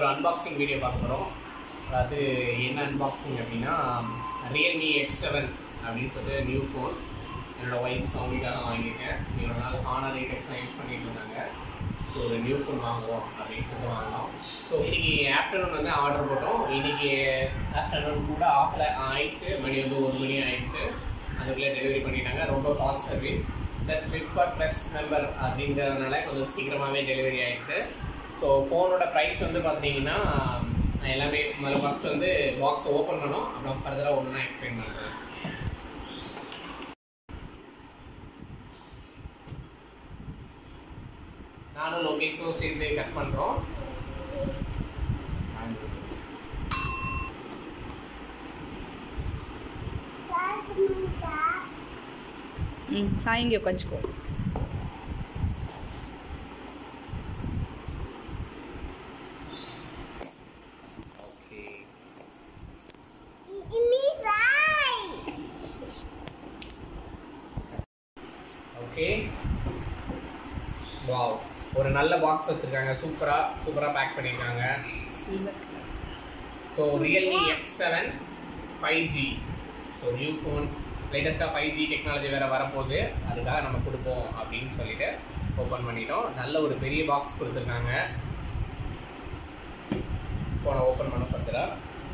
ஒரு unboxing video பார்க்க போகிறோம் அதாவது என்ன அன்பாக்சிங் அப்படின்னா ரியல்மி எக்ஸ் செவன் அப்படின்னு சொல்லிட்டு நியூ ஃபோன் என்னோட ஒய்ஃப் அவங்களுக்காக நான் வாங்கியிருக்கேன் இவ்வளோ நாள் ஹானர் எயிட்டெக்ஸ்லாம் யூஸ் பண்ணிட்டு இருந்தாங்க ஸோ ஒரு நியூ ஃபோன் வாங்குவோம் அப்படின்னு சொல்லிட்டு வாங்கினோம் ஸோ இன்னைக்கு ஆஃப்டர்நூன் வந்து ஆர்டர் போட்டோம் இன்னைக்கு ஆஃப்டர்நூன் கூட ஆஃப்ல ஆயிடுச்சு மணி வந்து ஒரு மணி ஆயிடுச்சு அதுக்குள்ளே டெலிவரி பண்ணிட்டாங்க ரொம்ப fast service plus Flipkart plus member அப்படிங்கிறதுனால கொஞ்சம் சீக்கிரமாகவே டெலிவரி ஆயிடுச்சு ஸோ ஃபோனோட ப்ரைஸ் வந்து பார்த்தீங்கன்னா நான் எல்லாமே முதல்ல ஃபஸ்ட் வந்து பாக்ஸ் ஓப்பன் பண்ணோம் அப்புறம் ஃபர்தராக ஒன்றா எக்ஸ்பிளைன் பண்ணுறேன் நானும் லோகேஷும் சேர்ந்து கட் பண்ணுறோம் ம் சாயங்கி உட்காந்துக்கோ ஓகே ஓகே வாவ் ஒரு நல்ல பாக்ஸ் வச்சுருக்காங்க சூப்பராக சூப்பராக பேக் பண்ணியிருக்காங்க silver so Realme X seven five G so new phone லேட்டஸ்ட்டாக ஃபைவ் ஜி டெக்னாலஜி வேறு வரப்போகுது அதுக்காக நம்ம கொடுப்போம் அப்படின்னு சொல்லிட்டு ஓப்பன் பண்ணிட்டோம் நல்ல ஒரு பெரிய பாக்ஸ் கொடுத்துருக்காங்க ஃபோனை ஓப்பன் பண்ண பத்துரா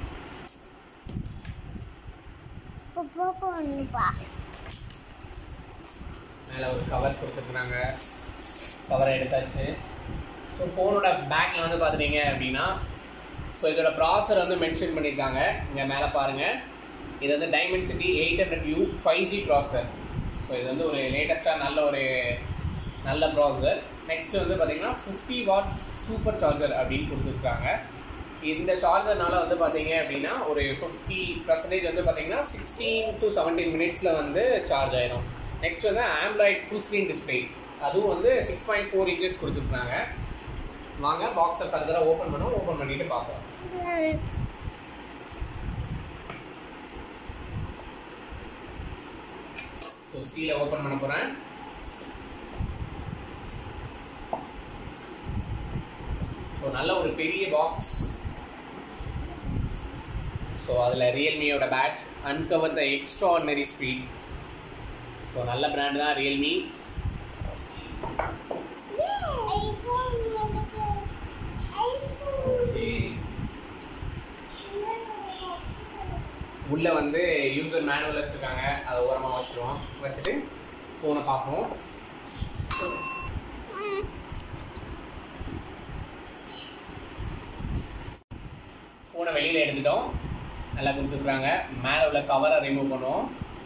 மேலே ஒரு கவர் கொடுத்துருக்குறாங்க கவரை எடுத்தாச்சு ஸோ ஃபோனோட பேக்கில் வந்து பார்த்துட்டீங்க அப்படின்னா ஸோ இதோட ப்ராசர் வந்து மென்ஷன் பண்ணியிருக்காங்க இங்கே மேலே பாருங்கள் இது வந்து Dimensity eight hundred U five G processor so இது வந்து ஒரு லேட்டஸ்ட்டாக நல்ல ஒரு நல்ல ப்ராசர் நெக்ஸ்ட் வந்து பார்த்தீங்கன்னா ஃபிஃப்டி வாட் சூப்பர் சார்ஜர் அப்படின்னு கொடுத்துருக்காங்க இந்த சார்ஜர்னால வந்து பார்த்தீங்க அப்படின்னா ஒரு ஃபிஃப்டி பர்சன்டேஜ் வந்து பார்த்தீங்கன்னா சிக்ஸ்டீன் டு செவன்டீன் மினிட்ஸில் வந்து சார்ஜ் ஆயிரும் நெக்ஸ்ட் வந்து ஆண்ட்ராய்ட் ஃபுல் ஸ்க்ரீன் டிஸ்பிளே அதுவும் வந்து சிக்ஸ் பாயிண்ட் ஃபோர் இன்ச்சஸ் கொடுத்துருக்காங்க வாங்க பாக்ஸை ஃபர்தராக ஓப்பன் பண்ணோம் ஓப்பன் பண்ணிட்டு பார்ப்போம் ஸோ சீலை ஓப்பன் பண்ண போகிறேன் ஸோ நல்ல ஒரு பெரிய பாக்ஸ் ஸோ அதில் ரியல்மியோட patch uncover the extraordinary speed so நல்ல பிராண்ட் தான் ரியல்மி உள்ளே வந்து யூசர் மேனுவல் வச்சுருக்காங்க அதை ஓரமாக வச்சுருவோம் வச்சுட்டு ஃபோனை பார்ப்போம் ஃபோனை வெளியில் எடுத்துட்டோம் நல்லா கொடுத்துருக்குறாங்க மேலே உள்ள கவரை ரிமூவ் பண்ணுவோம்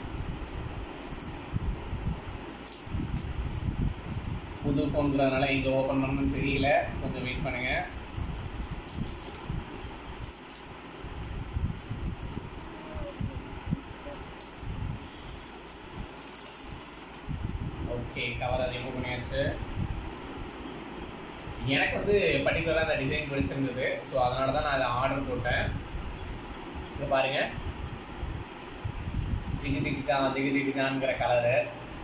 புது ஃபோனுங்கிறதுனால இங்கே ஓப்பன் பண்ணணும்னு தெரியல கொஞ்சம் வெயிட் பண்ணுங்கள் ஓகே கவர் அதை ரிமூவ் பண்ணியாச்சு எனக்கு வந்து பர்டிகுலராக அந்த டிசைன் பிடிச்சிருந்தது ஸோ அதனால தான் நான் அதை ஆர்டர் போட்டேன் இங்கே பாருங்க ஜிகி ஜிகிச்சா ஜிகி ஜிகிச்சாங்கிற கலரு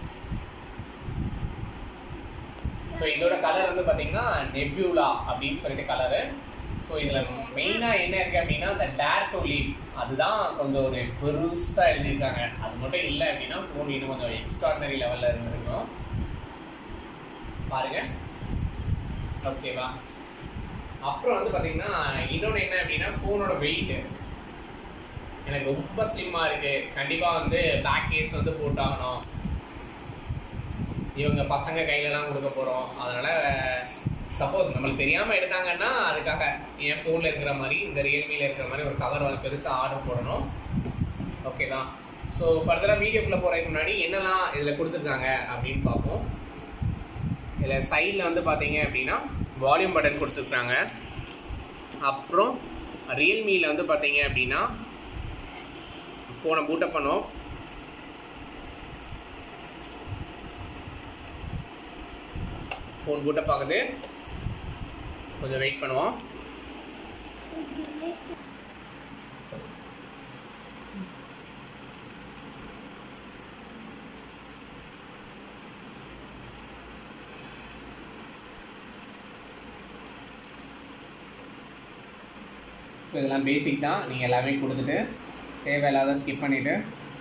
ஸோ இதோட கலர் வந்து பார்த்தீங்கன்னா நெபியூலா அப்படின்னு சொல்லிட்டு கலரு ஸோ இதில் மெயினாக என்ன இருக்குது அப்படின்னா அந்த டேர் டு லீவ் அதுதான் கொஞ்சம் ஒரு பெருசாக எழுதியிருக்காங்க அது மட்டும் இல்லை அப்படின்னா ஃபோன் இன்னும் கொஞ்சம் எக்ஸ்ட்ராடனரி லெவலில் இருந்திருக்கும் பாருங்க ஓகேவா அப்புறம் வந்து பார்த்தீங்கன்னா இன்னொன்று என்ன அப்படின்னா ஃபோனோட வெயிட் எனக்கு ரொம்ப ஸ்லிம்மாக இருக்குது கண்டிப்பாக வந்து பேக் கேஸ் வந்து போட்டாகணும் இவங்க பசங்க கையில தான் கொடுக்க போகிறோம் அதனால் சப்போஸ் நம்மளுக்கு தெரியாமல் எடுத்தாங்கன்னா அதுக்காக என் ஃபோனில் இருக்கிற மாதிரி இந்த ரியல்மியில் இருக்கிற மாதிரி ஒரு கவர் வந்து பெருசாக ஆர்டர் போடணும் ஓகேவா ஸோ ஃபர்தராக வீடியோக்குள்ளே போகிறதுக்கு முன்னாடி என்னெல்லாம் இதில் கொடுத்துருக்காங்க அப்படின்னு பார்ப்போம் இதில் சைடில் வந்து பார்த்தீங்க அப்படின்னா வால்யூம் பட்டன் கொடுத்துருக்காங்க அப்புறம் ரியல்மியில் வந்து பார்த்தீங்க அப்படின்னா ஃபோனை பூட்டப் பண்ணோம் ஃபோன் பூட்டப் ஆகுது கொஞ்சம் வெயிட் பண்ணுவோம் இதெல்லாம் பேசிக் தான் நீங்கள் எல்லாமே கொடுத்துட்டு தேவையில்லாத ஸ்கிப் பண்ணிவிட்டு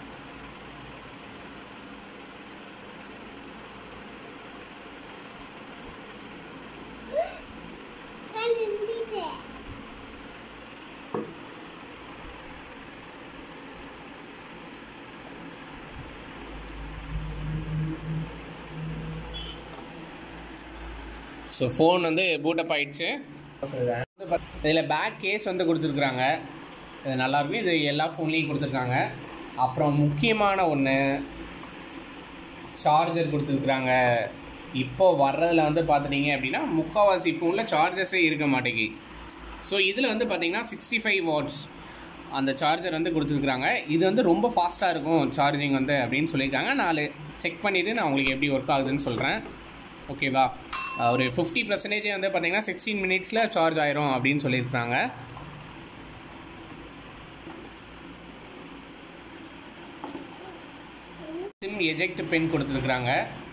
ஸோ ஃபோன் வந்து பூட்டப் ஆயிடுச்சு இதில் பேக் கேஸ் வந்து கொடுத்துருக்குறாங்க இது நல்லாயிருக்கும் இது எல்லா ஃபோன்லேயும் கொடுத்துருக்காங்க அப்புறம் முக்கியமான ஒன்று சார்ஜர் கொடுத்துருக்குறாங்க இப்போ வர்றதில் வந்து பார்த்துட்டிங்க அப்படின்னா முக்கால்வாசி ஃபோனில் சார்ஜர்ஸே இருக்க மாட்டேங்கி ஸோ இதில் வந்து பார்த்தீங்கன்னா சிக்ஸ்டி ஃபைவ் வாட்ஸ் அந்த சார்ஜர் வந்து கொடுத்துருக்குறாங்க இது வந்து ரொம்ப ஃபாஸ்ட்டாக இருக்கும் சார்ஜிங் வந்து அப்படின்னு சொல்லியிருக்காங்க நான் செக் பண்ணிவிட்டு நான் உங்களுக்கு எப்படி ஒர்க் ஆகுதுன்னு சொல்கிறேன் ஓகேவா அஹ் ஒரு ஃபிஃப்டி பர்சன்டேஜ் வந்து பார்த்தீங்கன்னா சிக்ஸ்டீன் மினிட்ஸில் சார்ஜ் ஆயிரும் அப்படின்னு சொல்லியிருக்காங்க சிம் எஜெக்ட் பின் கொடுத்துருக்குறாங்க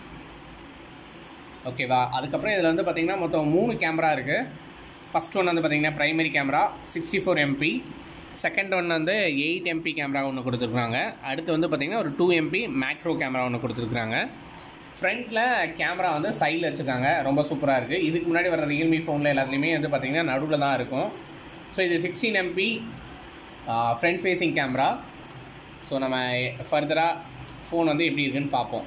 ஓகேவா அதுக்கப்புறம் இதில் வந்து பார்த்தீங்கன்னா மொத்தம் மூணு கேமரா இருக்குது ஃபஸ்ட் ஒன் வந்து பார்த்தீங்கன்னா primary camera sixty four MP second one வந்து எயிட் எம்பி கேமரா ஒன்று கொடுத்துருக்குறாங்க அடுத்து வந்து பார்த்தீங்கன்னா ஒரு டூ எம்பி மேக்ரோ கேமரா ஒன்று கொடுத்துருக்குறாங்க ஃப்ரண்ட்டில் கேமரா வந்து சைடில் வச்சுருக்காங்க ரொம்ப சூப்பராக இருக்குது இதுக்கு முன்னாடி வர ரியல்மி ஃபோனில் எல்லாத்துலேயுமே வந்து பார்த்தீங்கன்னா நடுவில் தான் இருக்கும் ஸோ இது sixteen MP front facing camera so நம்ம ஃபர்தராக ஃபோன் வந்து எப்படி இருக்குன்னு பார்ப்போம்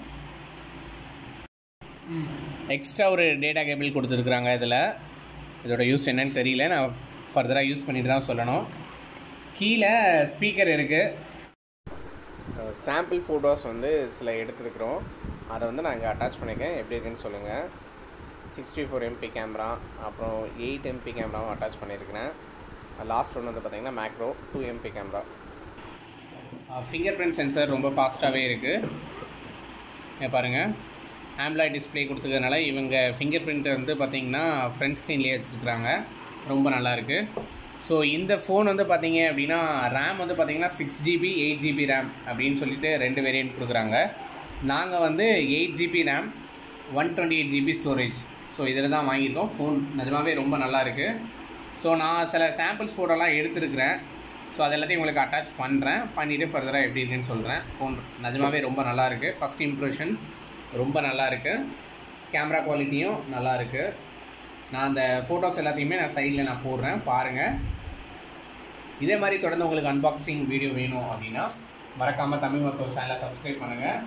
எக்ஸ்ட்ரா ஒரு டேட்டா கேபிள் கொடுத்துருக்குறாங்க இதில் இதோட யூஸ் என்னன்னு தெரியல நான் ஃபர்தராக யூஸ் பண்ணிட்டு தான் சொல்லணும் கீழே ஸ்பீக்கர் இருக்குது சாம்பிள் ஃபோட்டோஸ் வந்து சில எடுத்துருக்குறோம் அதை வந்து நான் இங்கே அட்டாச் பண்ணியிருக்கேன் எப்படி இருக்குன்னு சொல்லுங்கள் சிக்ஸ்டி ஃபோர் எம்பி கேமரா அப்புறம் எயிட் எம்பி கேமராவும் அட்டாச் பண்ணியிருக்கிறேன் லாஸ்ட் ஒன்று வந்து பார்த்தீங்கன்னா macro two MP camera fingerprint sensor ரொம்ப ஃபாஸ்ட்டாகவே இருக்குது பாருங்கள் ஆம்லாய்ட் டிஸ்பிளே கொடுத்துக்கிறதுனால இவங்க ஃபிங்கர் பிரிண்ட் வந்து பார்த்திங்கன்னா ஃப்ரண்ட் ஸ்க்ரீன்லேயே வச்சுருக்குறாங்க ரொம்ப நல்லாயிருக்கு ஸோ இந்த ஃபோன் வந்து பார்த்தீங்க அப்படின்னா ரேம் வந்து பார்த்தீங்கன்னா six GB eight GB RAM அப்படின்னு சொல்லிட்டு ரெண்டு வேரியன்ட் கொடுக்குறாங்க நாங்கள் வந்து eight GB RAM one twenty eight GB storage so இதில் தான் வாங்கியிருக்கோம் ஃபோன் நிஜமாவே ரொம்ப நல்லா இருக்குது ஸோ நான் சில சாம்பிள்ஸ் ஃபோட்டோலாம் எடுத்துருக்கிறேன் ஸோ அது எல்லாத்தையும் உங்களுக்கு அட்டாச் பண்ணுறேன் பண்ணிவிட்டு ஃபர்தராக எப்படி இருக்குன்னு சொல்கிறேன் ஃபோன் நிஜமாவே ரொம்ப நல்லா இருக்குது ஃபஸ்ட் இம்ப்ரெஷன் ரொம்ப நல்லா இருக்குது கேமரா குவாலிட்டியும் நல்லா இருக்குது நான் அந்த ஃபோட்டோஸ் எல்லாத்தையுமே நான் சைடில் நான் போடுறேன் பாருங்கள் இதே மாதிரி தொடர்ந்து உங்களுக்கு அன்பாக்சிங் வீடியோ வேணும் அப்படின்னா மறக்காமல் தமிழ் மருத்துவ சேனலை சப்ஸ்கிரைப் பண்ணுங்கள்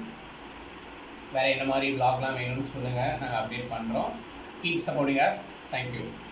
வேறு என்ன மாதிரி vlogலாம் வேணும்னு சொல்லுங்கள் நாங்கள் அப்டேட் பண்ணுறோம் கீப் சப்போர்ட்டிங் அஸ் தேங்க்யூ